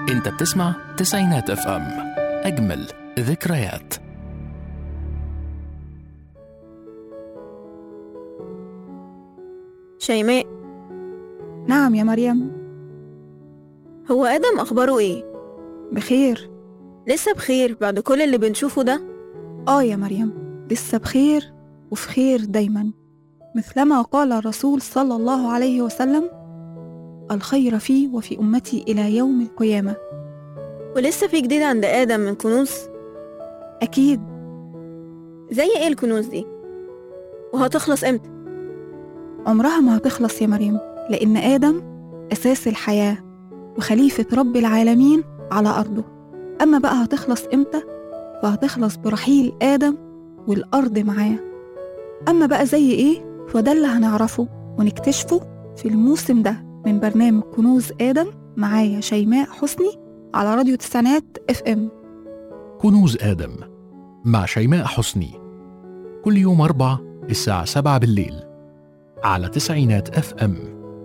انت بتسمع تسعينات اف ام اجمل ذكريات شيماء نعم يا مريم هو آدم أخباره إيه؟ بخير لسه بخير بعد كل اللي بنشوفه ده؟ آه يا مريم لسه بخير وفي خير دايما مثلما قال الرسول صلى الله عليه وسلم الخير في وفي أمتي إلى يوم القيامة ولسه في جديد عند آدم من كنوز؟ أكيد زي إيه الكنوز دي؟ وهتخلص إمتى؟ عمرها ما هتخلص يا مريم لأن آدم أساس الحياة وخليفة رب العالمين على أرضه أما بقى هتخلص إمتى؟ فهتخلص برحيل آدم والأرض معاه أما بقى زي إيه؟ فده اللي هنعرفه ونكتشفه في الموسم ده من برنامج كنوز آدم معايا شيماء حسني على راديو تسعينات اف ام كنوز آدم مع شيماء حسني كل يوم أربع الساعة سبعة بالليل على تسعينات اف ام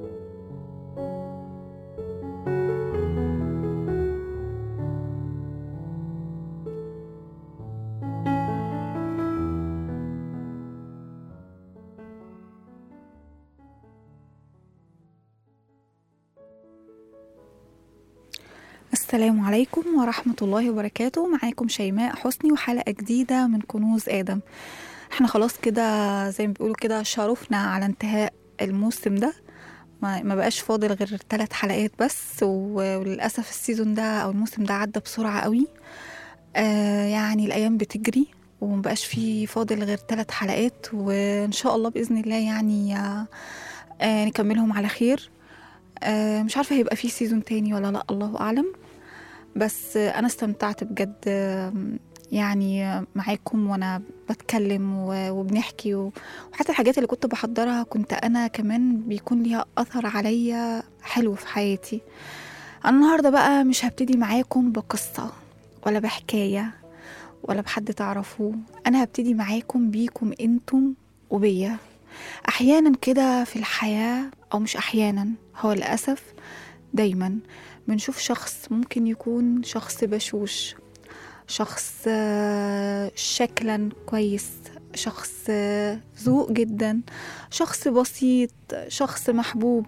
السلام عليكم ورحمة الله وبركاته معاكم شيماء حسني وحلقة جديدة من كنوز آدم احنا خلاص كده زي ما بيقولوا كده شرفنا على انتهاء الموسم ده ما ما بقاش فاضل غير ثلاث حلقات بس و- وللأسف السيزون ده أو الموسم ده عدى بسرعة قوي آه يعني الأيام بتجري ومبقاش فيه فاضل غير ثلاث حلقات وإن شاء الله بإذن الله يعني آه آه نكملهم على خير آه مش عارفة هيبقى فيه سيزون تاني ولا لأ الله أعلم بس آه أنا استمتعت بجد آه يعني آه معاكم وأنا بتكلم و- وبنحكي و- وحتى الحاجات اللي كنت بحضرها كنت أنا كمان بيكون ليها أثر عليا حلو في حياتي أنا النهاردة بقى مش هبتدي معاكم بقصة ولا بحكاية ولا بحد تعرفوه أنا هبتدي معاكم بيكم أنتم وبيا أحيانا كده في الحياة أو مش أحيانا هو للأسف دايما بنشوف شخص ممكن يكون شخص بشوش شخص آه، شكلا كويس شخص آه، ذوق جدا شخص بسيط شخص محبوب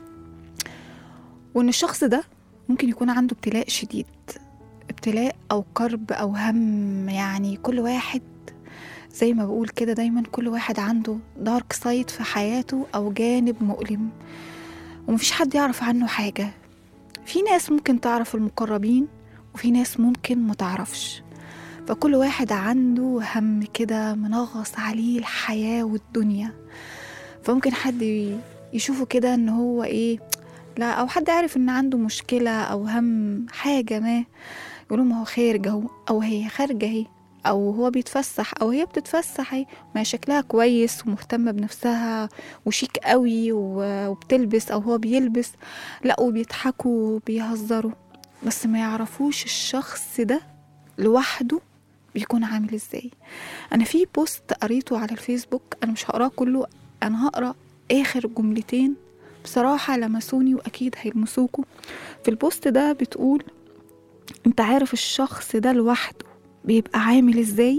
وان الشخص ده ممكن يكون عنده ابتلاء شديد ابتلاء او كرب او هم يعني كل واحد زي ما بقول كده دايما كل واحد عنده دارك سايد في حياته او جانب مؤلم ومفيش حد يعرف عنه حاجة في ناس ممكن تعرف المقربين وفي ناس ممكن متعرفش فكل واحد عنده هم كده منغص عليه الحياة والدنيا فممكن حد ي- يشوفه كده ان هو ايه لا او حد عارف ان عنده مشكلة او هم حاجة ما يقولوا ما هو خارج اهو او هي خارجة اهي او هو بيتفسح او هي بتتفسح اهي ما هي شكلها كويس ومهتمة بنفسها وشيك قوي و- وبتلبس او هو بيلبس لا وبيضحكوا وبيهزروا بس ما يعرفوش الشخص ده لوحده بيكون عامل ازاي انا في بوست قريته على الفيسبوك انا مش هقراه كله انا هقرا اخر جملتين بصراحة لمسوني واكيد هيلمسوكوا في البوست ده بتقول انت عارف الشخص ده لوحده بيبقى عامل ازاي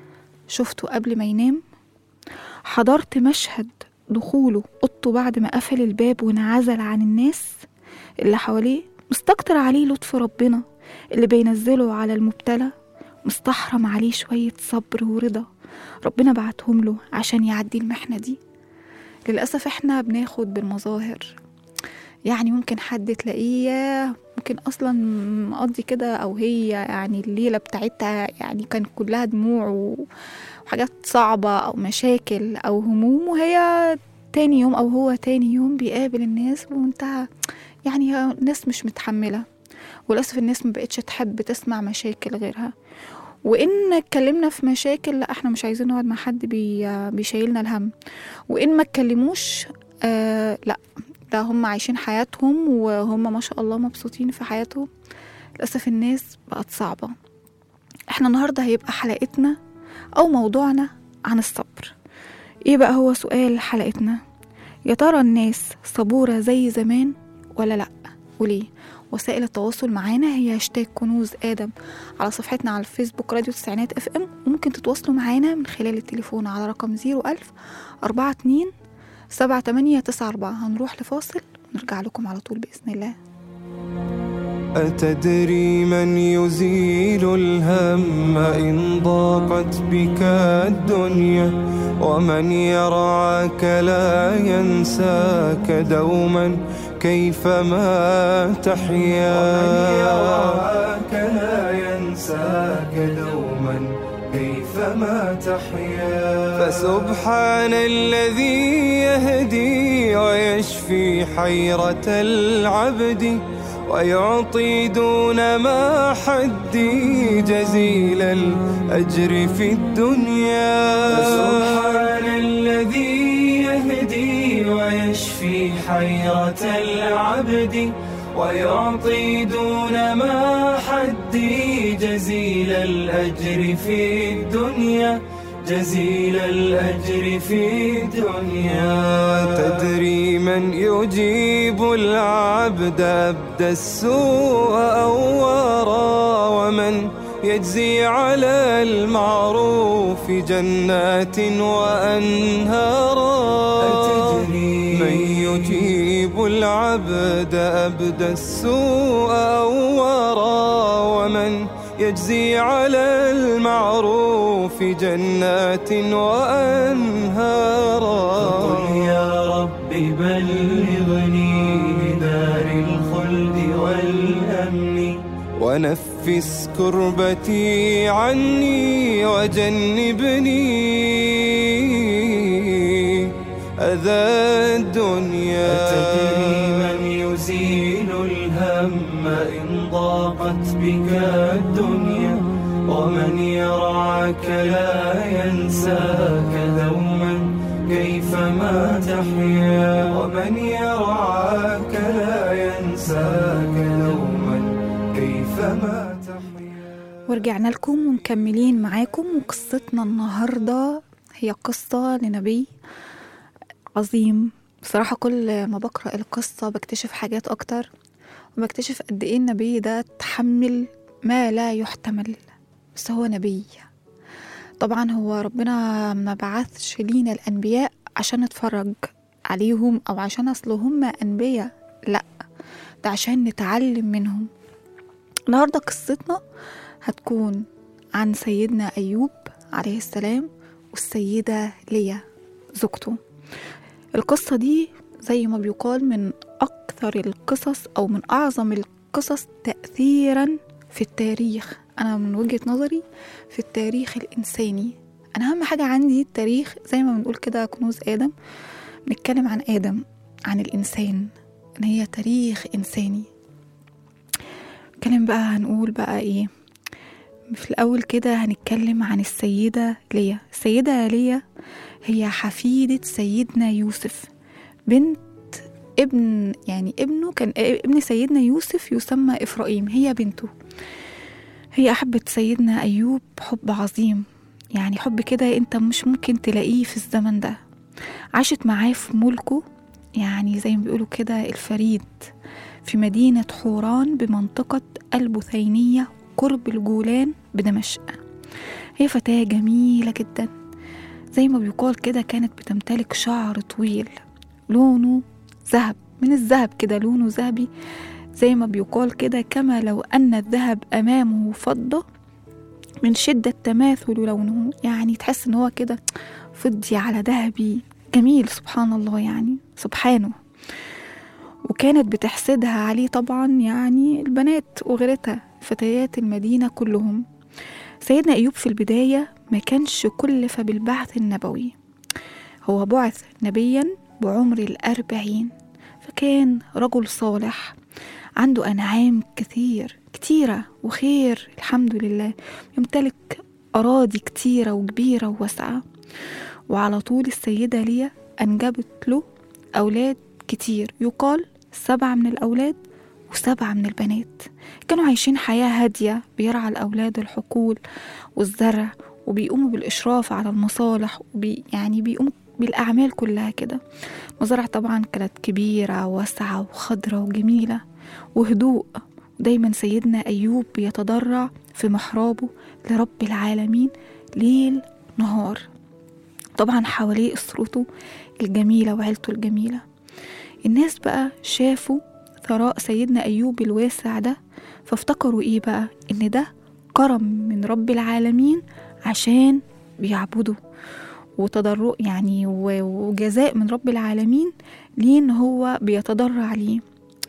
شفته قبل ما ينام حضرت مشهد دخوله اوضته بعد ما قفل الباب وانعزل عن الناس اللي حواليه مستكتر عليه لطف ربنا اللي بينزله على المبتلى مستحرم عليه شوية صبر ورضا ربنا بعتهم له عشان يعدي المحنة دي للأسف احنا بناخد بالمظاهر يعني ممكن حد تلاقيه ياه، ممكن أصلا مقضي كده أو هي يعني الليلة بتاعتها يعني كان كلها دموع و- وحاجات صعبة أو مشاكل أو هموم وهي تاني يوم أو هو تاني يوم بيقابل الناس بمنتهى يعني هي ناس مش متحملة وللأسف الناس مبقتش تحب تسمع مشاكل غيرها وإن اتكلمنا في مشاكل لا احنا مش عايزين نقعد مع حد بي بيشيلنا الهم وإن ما اتكلموش آه لا ده هم عايشين حياتهم وهم ما شاء الله مبسوطين في حياتهم للأسف الناس بقت صعبة احنا النهاردة هيبقى حلقتنا أو موضوعنا عن الصبر ايه بقى هو سؤال حلقتنا يا ترى الناس صبورة زي زمان ولا لأ وليه وسائل التواصل معانا هي هاشتاج كنوز آدم على صفحتنا على الفيسبوك راديو تسعينات اف ام وممكن تتواصلوا معانا من خلال التليفون على رقم 01000 42 7894 هنروح لفاصل ونرجع لكم على طول بإذن الله أتدري من يزيل الهم إن ضاقت بك الدنيا ومن يرعاك لا ينساك دوما كيفما تحيا ومن يرعاك لا ينساك دوما كيفما تحيا فسبحان الذي يهدي ويشفي حيرة العبد ويعطي دون ما حدي جزيل الأجر في الدنيا فسبحان الذي يهدي ويشفي حيرة العبد ويعطي دون ما حدي جزيل الأجر في الدنيا جزيل الأجر في الدنيا تدري من يجيب العبد أبدى السوء أورا ومن يجزي على المعروف جنات وأنهارا أتدري من يجيب العبد أبدى السوء أورا ومن يجزي على المعروف جنات وأنهارا فقل يا رب بلغني بدار الخلد والأمن ونفس كربتي عني وجنبني أذى الدنيا أتدري من يزيل الهم إن ضاقت بك الدنيا ومن يرعاك لا ينساك دوما كيفما تحيا ومن يرعاك لا ينساك دوما كيفما تحيا ورجعنا لكم ومكملين معاكم وقصتنا النهاردة هي قصة لنبي عظيم بصراحة كل ما بقرأ القصة بكتشف حاجات أكتر وبكتشف قد إيه النبي ده تحمل ما لا يحتمل بس هو نبي طبعا هو ربنا ما بعثش لينا الأنبياء عشان نتفرج عليهم أو عشان أصل هم أنبياء لأ ده عشان نتعلم منهم النهاردة قصتنا هتكون عن سيدنا أيوب عليه السلام والسيدة ليا زوجته القصة دي زي ما بيقال من أكثر القصص أو من أعظم القصص تأثيرا في التاريخ أنا من وجهة نظري في التاريخ الإنساني أنا أهم حاجة عندي التاريخ زي ما بنقول كده كنوز آدم بنتكلم عن آدم عن الإنسان إن هي تاريخ إنساني نتكلم بقى هنقول بقى إيه في الأول كده هنتكلم عن السيدة ليا السيدة ليا هي حفيدة سيدنا يوسف بنت ابن يعني ابنه كان ابن سيدنا يوسف يسمى إفرائيم هي بنته هي أحبت سيدنا أيوب حب عظيم يعني حب كده أنت مش ممكن تلاقيه في الزمن ده عاشت معاه في ملكه يعني زي ما بيقولوا كده الفريد في مدينة حوران بمنطقة البثينية قرب الجولان بدمشق هي فتاة جميلة جدا زي ما بيقال كده كانت بتمتلك شعر طويل لونه ذهب من الذهب كده لونه ذهبي زي ما بيقال كده كما لو أن الذهب أمامه فضة من شدة تماثل لونه يعني تحس إن هو كده فضي على ذهبي جميل سبحان الله يعني سبحانه وكانت بتحسدها عليه طبعا يعني البنات وغيرتها فتيات المدينة كلهم سيدنا أيوب في البداية ما كانش كلف بالبعث النبوي هو بعث نبيا بعمر الأربعين فكان رجل صالح عنده أنعام كثير كتيرة وخير الحمد لله يمتلك أراضي كتيرة وكبيرة وواسعة وعلى طول السيدة ليا أنجبت له أولاد كتير يقال سبعة من الأولاد وسبعة من البنات كانوا عايشين حياة هادية بيرعى الأولاد الحقول والزرع وبيقوموا بالإشراف على المصالح وبي يعني بيقوموا بالأعمال كلها كده مزارع طبعا كانت كبيرة واسعة وخضرة وجميلة وهدوء دايما سيدنا أيوب بيتضرع في محرابه لرب العالمين ليل نهار طبعا حواليه أسرته الجميلة وعيلته الجميلة الناس بقى شافوا ثراء سيدنا أيوب الواسع ده فافتكروا إيه بقى إن ده كرم من رب العالمين عشان بيعبدوا وتضرع يعني و- وجزاء من رب العالمين ليه إن هو بيتضرع ليه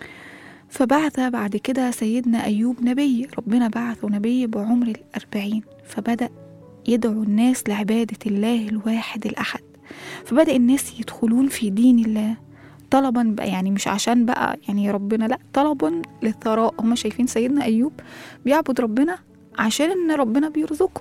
فبعث بعد كده سيدنا أيوب نبي ربنا بعثه نبي بعمر الأربعين فبدأ يدعو الناس لعبادة الله الواحد الأحد فبدأ الناس يدخلون في دين الله طلبا بقى يعني مش عشان بقى يعني ربنا لا طلبا للثراء هم شايفين سيدنا أيوب بيعبد ربنا عشان إن ربنا بيرزقه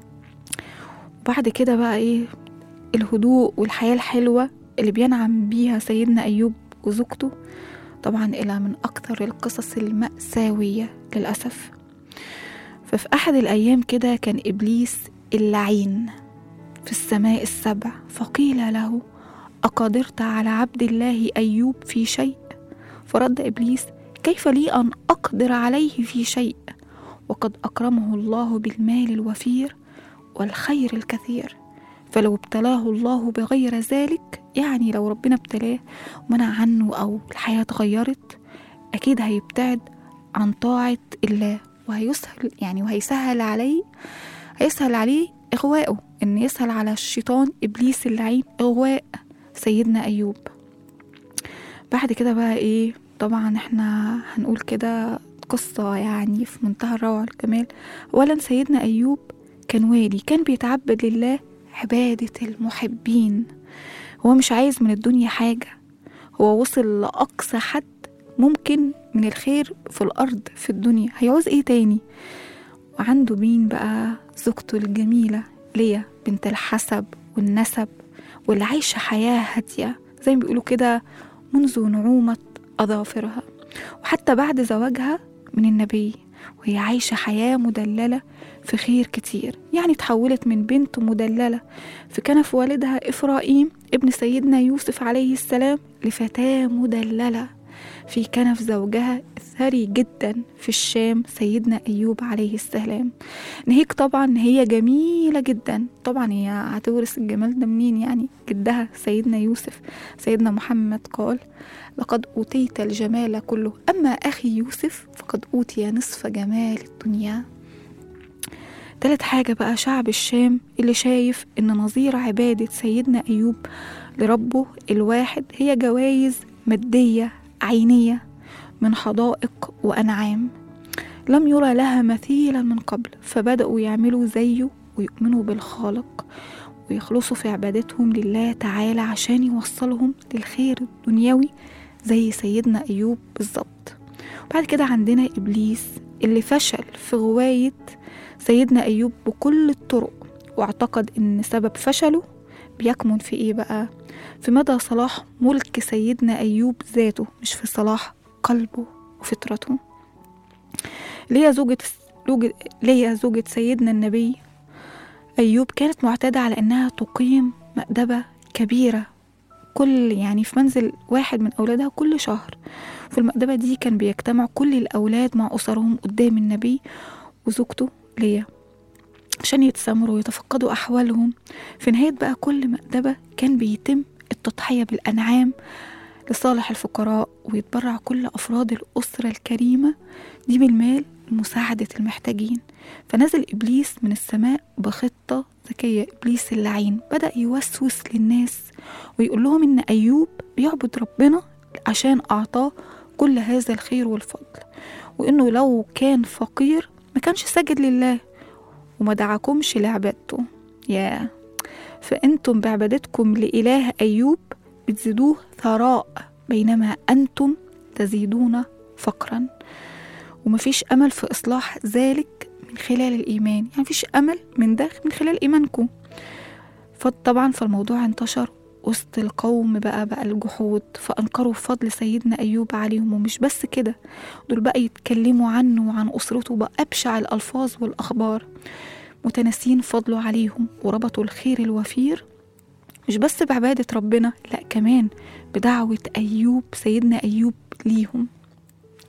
وبعد كده بقى إيه الهدوء والحياة الحلوة اللي بينعم بيها سيدنا أيوب وزوجته طبعا إلى من أكثر القصص المأساوية للأسف ففي أحد الأيام كده كان إبليس اللعين في السماء السبع فقيل له أقدرت على عبد الله أيوب في شيء فرد إبليس كيف لي أن أقدر عليه في شيء وقد أكرمه الله بالمال الوفير والخير الكثير فلو ابتلاه الله بغير ذلك يعني لو ربنا ابتلاه ومنع عنه أو الحياة اتغيرت أكيد هيبتعد عن طاعة الله وهيسهل يعني وهيسهل عليه هيسهل عليه إغواءه إن يسهل على الشيطان إبليس اللعين إغواء سيدنا أيوب بعد كده بقى إيه طبعا إحنا هنقول كده قصة يعني في منتهى الروعة والجمال أولا سيدنا أيوب كان والي كان بيتعبد لله عبادة المحبين هو مش عايز من الدنيا حاجة هو وصل لأقصى حد ممكن من الخير في الأرض في الدنيا هيعوز إيه تاني وعنده مين بقى زوجته الجميلة ليا بنت الحسب والنسب واللي عايشة حياة هادية زي ما بيقولوا كده منذ نعومة أظافرها وحتى بعد زواجها من النبي وهي عايشة حياة مدللة في خير كتير يعني تحولت من بنت مدللة في كنف والدها إفرائيم ابن سيدنا يوسف عليه السلام لفتاة مدللة في كنف زوجها الثري جدا في الشام سيدنا أيوب عليه السلام ناهيك طبعا إن هي جميلة جدا طبعا هي هتورث الجمال ده منين يعني جدها سيدنا يوسف سيدنا محمد قال لقد أوتيت الجمال كله أما أخي يوسف فقد أوتي نصف جمال الدنيا تالت حاجة بقى شعب الشام اللي شايف إن نظير عبادة سيدنا أيوب لربه الواحد هي جوائز مادية عينية من حدائق وأنعام لم يرى لها مثيلا من قبل فبدأوا يعملوا زيه ويؤمنوا بالخالق ويخلصوا في عبادتهم لله تعالى عشان يوصلهم للخير الدنيوي زي سيدنا أيوب بالظبط وبعد كده عندنا إبليس اللي فشل في غواية سيدنا أيوب بكل الطرق واعتقد إن سبب فشله بيكمن في إيه بقى؟ في مدى صلاح ملك سيدنا أيوب ذاته مش في صلاح قلبه وفطرته ليا زوجة ليا زوجة سيدنا النبي أيوب كانت معتادة على إنها تقيم مأدبة كبيرة كل يعني في منزل واحد من أولادها كل شهر في المأدبة دي كان بيجتمع كل الأولاد مع أسرهم قدام النبي وزوجته ليا عشان يتسامروا ويتفقدوا أحوالهم في نهاية بقى كل مأدبة كان بيتم التضحية بالأنعام لصالح الفقراء ويتبرع كل أفراد الأسرة الكريمة دي بالمال لمساعدة المحتاجين فنزل إبليس من السماء بخطة ذكية إبليس اللعين بدأ يوسوس للناس ويقول لهم إن أيوب بيعبد ربنا عشان أعطاه كل هذا الخير والفضل وإنه لو كان فقير ما كانش ساجد لله وما دعاكمش لعبادته يا فأنتم بعبادتكم لإله أيوب بتزيدوه ثراء بينما أنتم تزيدون فقرا ومفيش أمل في إصلاح ذلك من خلال الإيمان يعني مفيش أمل من ده من خلال إيمانكم فطبعا فالموضوع انتشر وسط القوم بقى بقى الجحود فأنكروا فضل سيدنا أيوب عليهم ومش بس كده دول بقى يتكلموا عنه وعن أسرته بأبشع الألفاظ والأخبار متناسين فضله عليهم وربطوا الخير الوفير مش بس بعبادة ربنا لا كمان بدعوة أيوب سيدنا أيوب ليهم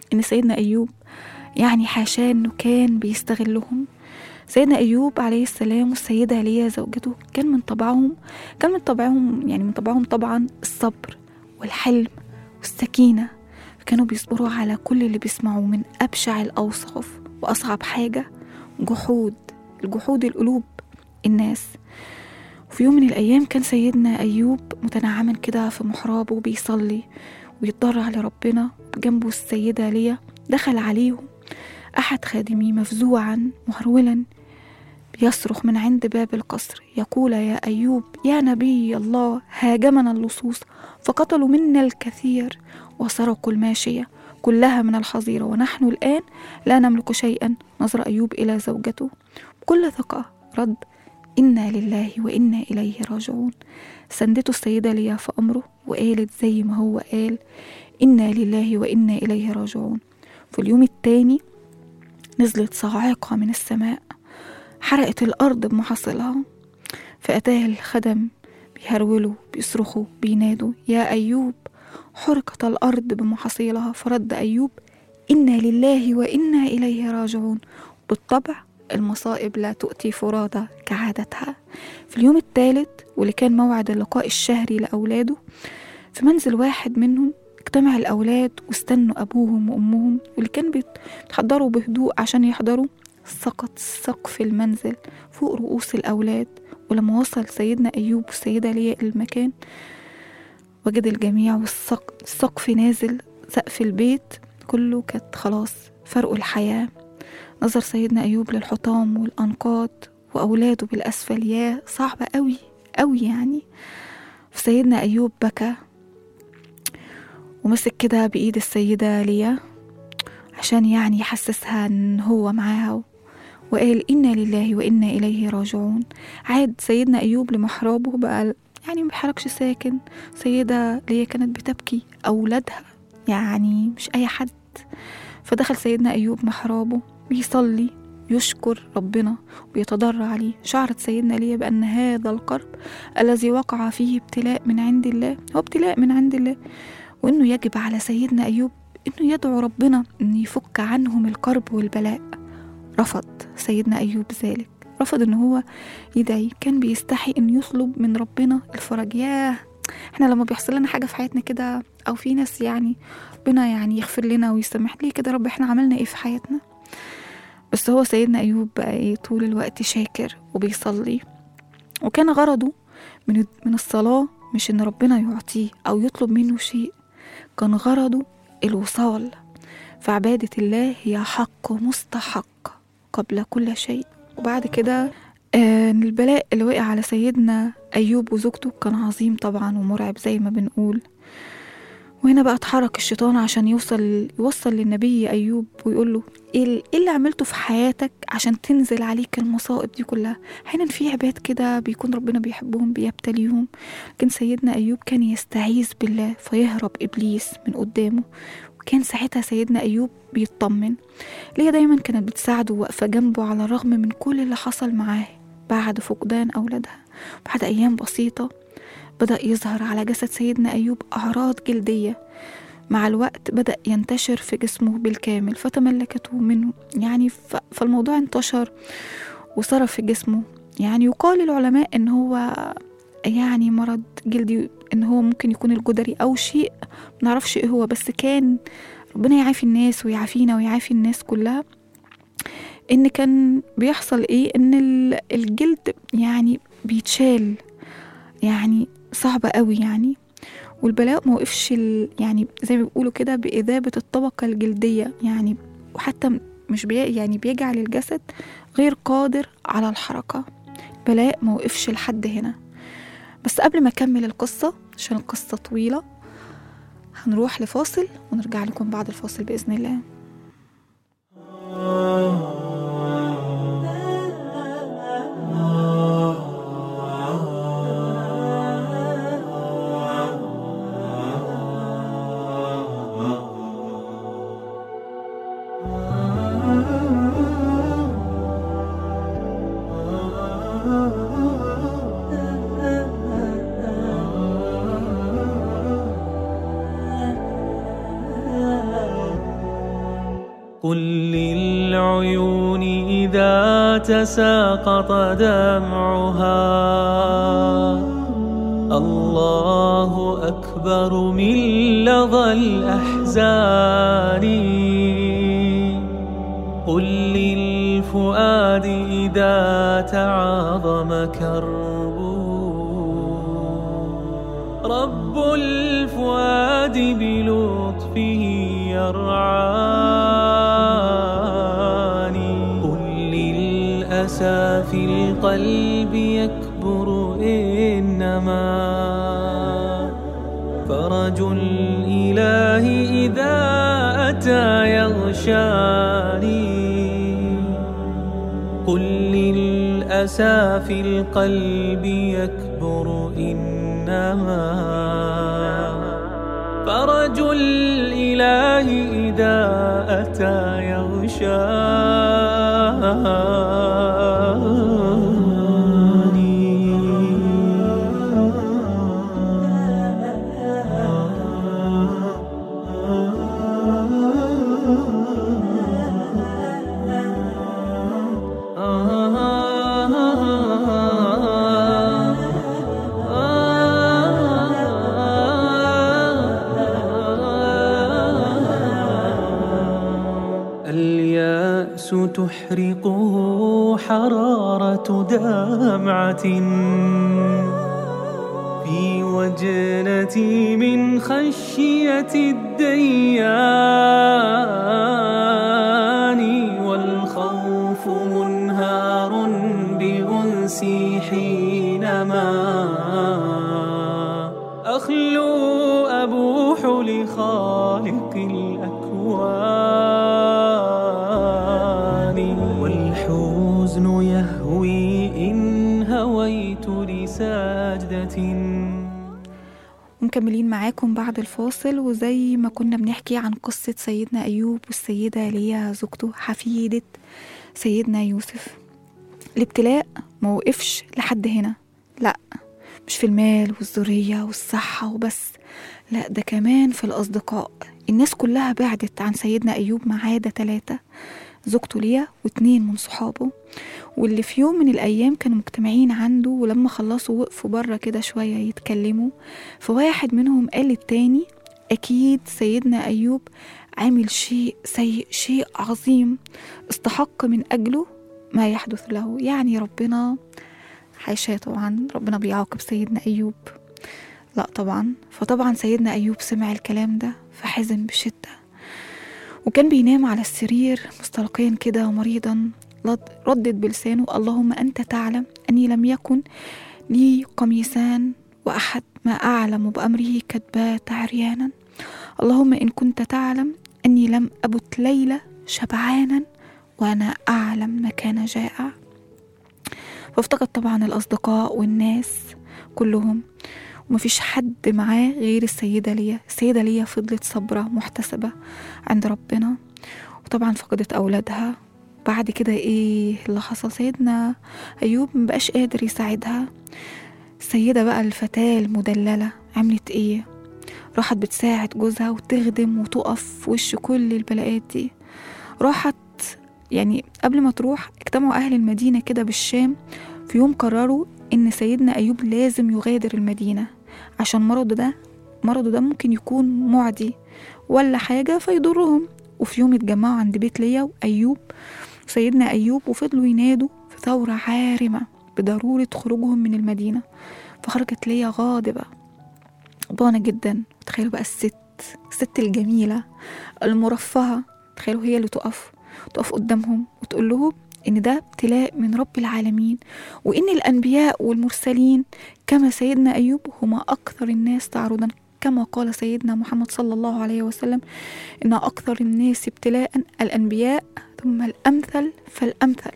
إن سيدنا أيوب يعني حاشاه إنه كان بيستغلهم سيدنا أيوب عليه السلام والسيدة ليا زوجته كان من طبعهم كان من طبعهم يعني من طبعهم طبعا الصبر والحلم والسكينة كانوا بيصبروا على كل اللي بيسمعوه من أبشع الأوصاف وأصعب حاجة جحود الجحود القلوب الناس وفي يوم من الأيام كان سيدنا أيوب متنعما كده في محرابه بيصلي ويتضرع لربنا جنبه السيدة ليا دخل عليهم أحد خادميه مفزوعا مهرولا يصرخ من عند باب القصر يقول يا أيوب يا نبي الله هاجمنا اللصوص فقتلوا منا الكثير وسرقوا الماشية كلها من الحظيرة ونحن الآن لا نملك شيئا نظر أيوب إلى زوجته بكل ثقة رد إنا لله وإنا إليه راجعون سندته السيدة ليا في أمره وقالت زي ما هو قال إنا لله وإنا إليه راجعون في اليوم التاني نزلت صاعقة من السماء حرقت الأرض بمحاصيلها فأتاه الخدم بيهرولوا بيصرخوا بينادوا يا أيوب حرقت الأرض بمحاصيلها فرد أيوب إنا لله وإنا إليه راجعون بالطبع المصائب لا تؤتي فرادى كعادتها في اليوم الثالث واللي كان موعد اللقاء الشهري لأولاده في منزل واحد منهم اجتمع الأولاد واستنوا أبوهم وأمهم واللي كان بيتحضروا بهدوء عشان يحضروا سقط سقف المنزل فوق رؤوس الأولاد ولما وصل سيدنا أيوب والسيدة ليا المكان وجد الجميع والسقف نازل سقف البيت كله كانت خلاص فرقوا الحياة نظر سيدنا أيوب للحطام والأنقاض وأولاده بالأسفل يا صعبة أوي أوي يعني فسيدنا أيوب بكى ومسك كده بإيد السيدة ليا عشان يعني يحسسها إن هو معاها وقال إنا لله وإنا إليه راجعون عاد سيدنا أيوب لمحرابه بقى يعني مبيحركش ساكن سيدة اللي هي كانت بتبكي أولادها يعني مش أي حد فدخل سيدنا أيوب محرابه بيصلي يشكر ربنا ويتضرع عليه شعرت سيدنا ليا بأن هذا القرب الذي وقع فيه ابتلاء من عند الله هو ابتلاء من عند الله وإنه يجب على سيدنا أيوب إنه يدعو ربنا إن يفك عنهم الكرب والبلاء رفض سيدنا أيوب ذلك رفض إن هو يدعي كان بيستحي إن يطلب من ربنا الفرج ياه احنا لما بيحصل لنا حاجة في حياتنا كده أو في ناس يعني ربنا يعني يغفر لنا ويسامح ليه كده رب احنا عملنا ايه في حياتنا بس هو سيدنا أيوب بقى ايه طول الوقت شاكر وبيصلي وكان غرضه من من الصلاة مش إن ربنا يعطيه أو يطلب منه شيء كان غرضه الوصال فعبادة الله هي حق مستحق قبل كل شيء وبعد كده آه البلاء اللي وقع على سيدنا أيوب وزوجته كان عظيم طبعا ومرعب زي ما بنقول وهنا بقى اتحرك الشيطان عشان يوصل يوصل للنبي أيوب ويقول له ايه اللي عملته في حياتك عشان تنزل عليك المصائب دي كلها احيانا في عباد كده بيكون ربنا بيحبهم بيبتليهم لكن سيدنا أيوب كان يستعيذ بالله فيهرب إبليس من قدامه وكان ساعتها سيدنا أيوب بيطمن ليه دايما كانت بتساعده واقفة جنبه على الرغم من كل اللي حصل معاه بعد فقدان أولادها بعد أيام بسيطة بدأ يظهر على جسد سيدنا أيوب أعراض جلدية مع الوقت بدأ ينتشر في جسمه بالكامل فتملكته منه يعني فالموضوع انتشر وصار في جسمه يعني يقال العلماء ان هو يعني مرض جلدي ان هو ممكن يكون الجدري او شيء منعرفش ايه هو بس كان ربنا يعافي الناس ويعافينا ويعافي الناس كلها ان كان بيحصل ايه ان الجلد يعني بيتشال يعني صعبة قوي يعني والبلاء موقفش يعني زي ما بيقولوا كده بإذابة الطبقة الجلدية يعني وحتى مش بي يعني بيجعل الجسد غير قادر على الحركة البلاء موقفش لحد هنا بس قبل ما أكمل القصة عشان القصة طويلة هنروح لفاصل ونرجع لكم بعد الفاصل بإذن الله قل للعيون إذا تساقط دمعها الله أكبر من لظى الأحزان قل للفؤاد إذا تعاظم كربه رب الفؤاد بلطفه يرعاني قل للأسى في القلب يكبر إنما فرج الإله إذا أتى يغشاني قل للأسى في القلب يكبر إنما فرج الإله إذا أتى الياس تحرقه حرارة دمعة في وجنتي من خشية الديان والخوف منهار بأنسي حينما أخلو أبوح لخالق الأكوان والحزن يهوي إن هويت لسجدة ومكملين معاكم بعد الفاصل وزي ما كنا بنحكي عن قصة سيدنا أيوب والسيدة ليا زوجته حفيدة سيدنا يوسف الابتلاء ما وقفش لحد هنا لا مش في المال والذرية والصحة وبس لا ده كمان في الأصدقاء الناس كلها بعدت عن سيدنا أيوب ما عدا تلاتة زوجته ليا واتنين من صحابه واللي في يوم من الأيام كانوا مجتمعين عنده ولما خلصوا وقفوا بره كده شوية يتكلموا فواحد منهم قال للتاني أكيد سيدنا أيوب عامل شيء سيء شيء عظيم استحق من أجله ما يحدث له يعني ربنا حاشاه طبعا ربنا بيعاقب سيدنا أيوب لا طبعا فطبعا سيدنا أيوب سمع الكلام ده فحزن بشدة وكان بينام على السرير مستلقيا كده مريضا لد- ردد بلسانه اللهم أنت تعلم أني لم يكن لي قميصان وأحد ما أعلم بأمره كتبات عريانا اللهم إن كنت تعلم أني لم أبت ليلة شبعانا وأنا أعلم ما كان جائع فافتقد طبعا الأصدقاء والناس كلهم ومفيش حد معاه غير السيدة ليا السيدة ليا فضلت صبرة محتسبة عند ربنا وطبعا فقدت أولادها بعد كده ايه اللي حصل سيدنا أيوب مبقاش قادر يساعدها السيدة بقى الفتاة المدللة عملت ايه راحت بتساعد جوزها وتخدم وتقف في وش كل البلاءات دي راحت يعني قبل ما تروح اجتمعوا أهل المدينة كده بالشام في يوم قرروا إن سيدنا أيوب لازم يغادر المدينة عشان مرضه ده مرضه ده ممكن يكون معدي ولا حاجة فيضرهم وفي يوم اتجمعوا عند بيت ليا وأيوب وسيدنا أيوب وفضلوا ينادوا في ثورة عارمة بضرورة خروجهم من المدينة فخرجت ليا غاضبة غضبانة جدا تخيلوا بقى الست الست الجميلة المرفهة تخيلوا هي اللي تقف تقف قدامهم وتقول لهم إن ده ابتلاء من رب العالمين وإن الأنبياء والمرسلين كما سيدنا أيوب هما أكثر الناس تعرضا كما قال سيدنا محمد صلى الله عليه وسلم إن أكثر الناس ابتلاء الأنبياء ثم الأمثل فالأمثل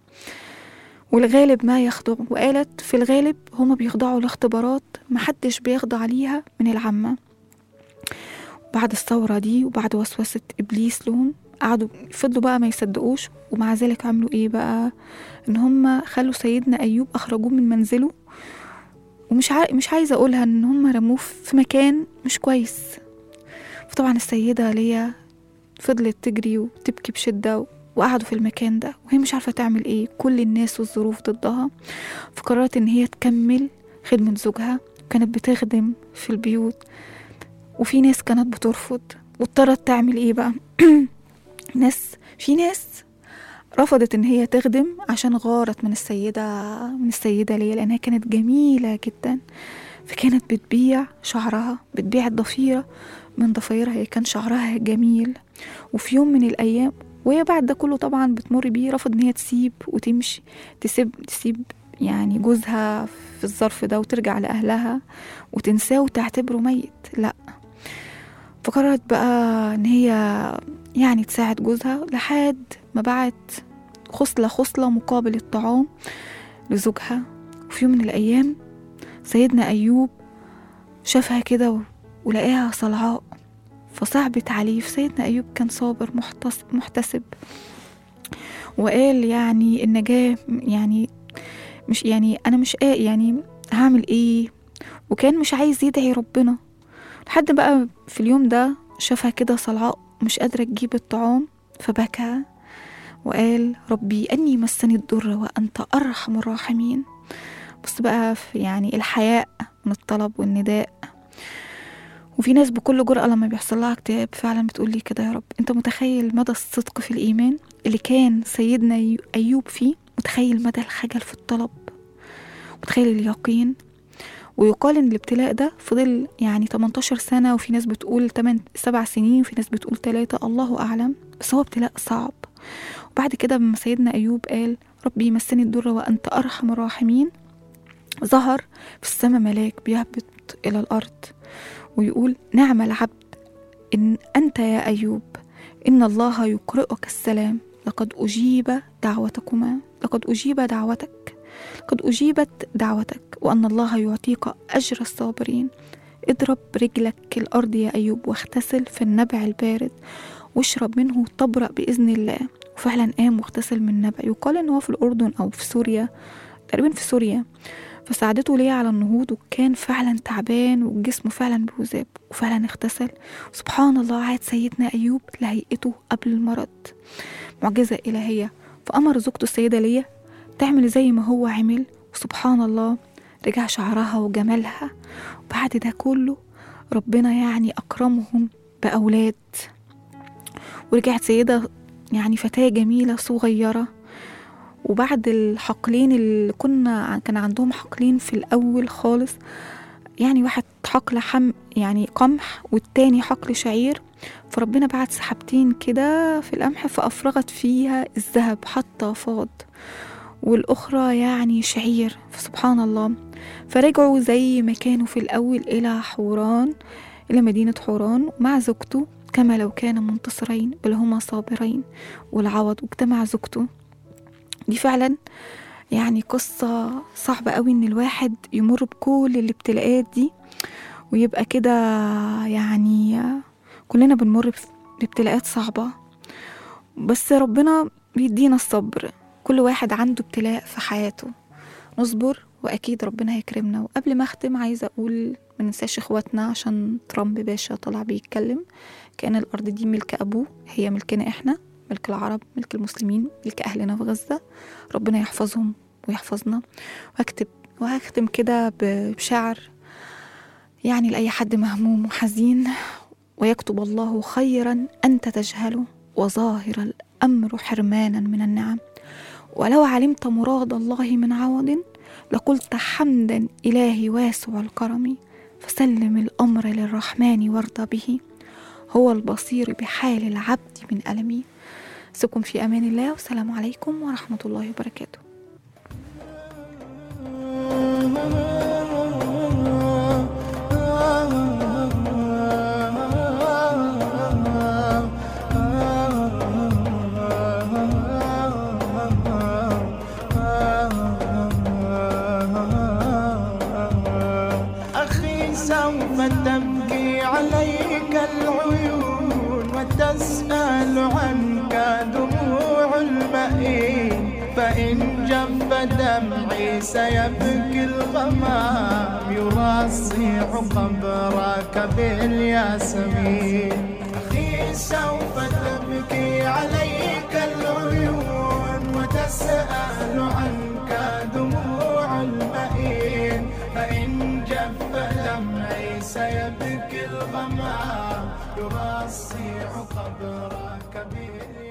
والغالب ما يخضع وقالت في الغالب هما بيخضعوا لاختبارات محدش بيخضع ليها من العامة بعد الثورة دي وبعد وسوسة إبليس لهم قعدوا فضلوا بقى ما يصدقوش ومع ذلك عملوا ايه بقى ان هم خلوا سيدنا ايوب اخرجوه من منزله ومش عا... مش عايزه اقولها ان هم رموه في مكان مش كويس فطبعا السيده ليا فضلت تجري وتبكي بشدة وقعدوا في المكان ده وهي مش عارفة تعمل ايه كل الناس والظروف ضدها فقررت ان هي تكمل خدمة زوجها كانت بتخدم في البيوت وفي ناس كانت بترفض واضطرت تعمل ايه بقى ناس في ناس رفضت ان هي تخدم عشان غارت من السيدة من السيدة ليا لانها كانت جميلة جدا فكانت بتبيع شعرها بتبيع الضفيرة من ضفايرها هي كان شعرها جميل وفي يوم من الايام وهي بعد ده كله طبعا بتمر بيه رفض ان هي تسيب وتمشي تسيب تسيب يعني جوزها في الظرف ده وترجع لأهلها وتنساه وتعتبره ميت لا فقررت بقى ان هي يعني تساعد جوزها لحد ما بعت خصلة خصلة مقابل الطعام لزوجها وفي يوم من الأيام سيدنا أيوب شافها كده و- ولقاها صلعاء فصعبت عليه سيدنا أيوب كان صابر محتس- محتسب وقال يعني النجاة يعني مش يعني أنا مش قا يعني هعمل إيه وكان مش عايز يدعي ربنا لحد بقى في اليوم ده شافها كده صلعاء مش قادرة تجيب الطعام فبكى وقال ربي أني مسني الضر وأنت أرحم الراحمين بص بقى في يعني الحياء من الطلب والنداء وفي ناس بكل جرأة لما بيحصل لها اكتئاب فعلا بتقول لي كده يا رب انت متخيل مدى الصدق في الإيمان اللي كان سيدنا أيو- أيوب فيه متخيل مدى الخجل في الطلب متخيل اليقين ويقال ان الابتلاء ده فضل يعني 18 سنة وفي ناس بتقول 8 7 سنين وفي ناس بتقول 3 الله أعلم بس هو ابتلاء صعب وبعد كده لما سيدنا أيوب قال ربي مسني الضر وأنت أرحم الراحمين ظهر في السماء ملاك بيهبط إلى الأرض ويقول نعم العبد إن أنت يا أيوب إن الله يقرئك السلام لقد أجيب دعوتكما لقد أجيب دعوتك قد أجيبت دعوتك وأن الله يعطيك أجر الصابرين اضرب رجلك الأرض يا أيوب واغتسل في النبع البارد واشرب منه تبرأ بإذن الله وفعلا قام واغتسل من النبع يقال إن هو في الأردن أو في سوريا تقريبا في سوريا فساعدته ليه على النهوض وكان فعلا تعبان وجسمه فعلا بيذاب وفعلا اغتسل سبحان الله عاد سيدنا أيوب لهيئته قبل المرض معجزة إلهية فأمر زوجته السيدة ليا تعمل زي ما هو عمل وسبحان الله رجع شعرها وجمالها وبعد ده كله ربنا يعني أكرمهم بأولاد ورجعت سيدة يعني فتاة جميلة صغيرة وبعد الحقلين اللي كنا كان عندهم حقلين في الأول خالص يعني واحد حقل حم يعني قمح والتاني حقل شعير فربنا بعت سحابتين كده في القمح فأفرغت فيها الذهب حتى فاض والأخرى يعني شعير فسبحان الله فرجعوا زي ما كانوا في الأول إلى حوران إلى مدينة حوران مع زوجته كما لو كان منتصرين بل هما صابرين والعوض واجتمع زوجته دي فعلا يعني قصة صعبة قوي إن الواحد يمر بكل الابتلاءات دي ويبقى كده يعني كلنا بنمر بابتلاءات صعبة بس ربنا بيدينا الصبر كل واحد عنده ابتلاء في حياته نصبر وأكيد ربنا هيكرمنا وقبل ما أختم عايزة أقول ما ننساش إخواتنا عشان ترامب باشا طلع بيتكلم كأن الأرض دي ملك أبوه هي ملكنا إحنا ملك العرب ملك المسلمين ملك أهلنا في غزة ربنا يحفظهم ويحفظنا وهكتب وهختم كده بشعر يعني لأي حد مهموم وحزين ويكتب الله خيرا أنت تجهله وظاهر الأمر حرمانا من النعم ولو علمت مراد الله من عوض لقلت حمدا إلهي واسع الكرم فسلم الأمر للرحمن وارض به هو البصير بحال العبد من ألمي سكم في أمان الله والسلام عليكم ورحمة الله وبركاته أخي سوف تبكي عليك العيون وتسأل عنك دموع المئين فإن جف دمعي سيبكي الغمام يرصيع قبرك بالياسمين أخي سوف تبكي وتسأل عنك دموع المئين فإن جف دمعي سيبكي الغمام يرصيع قبرك بي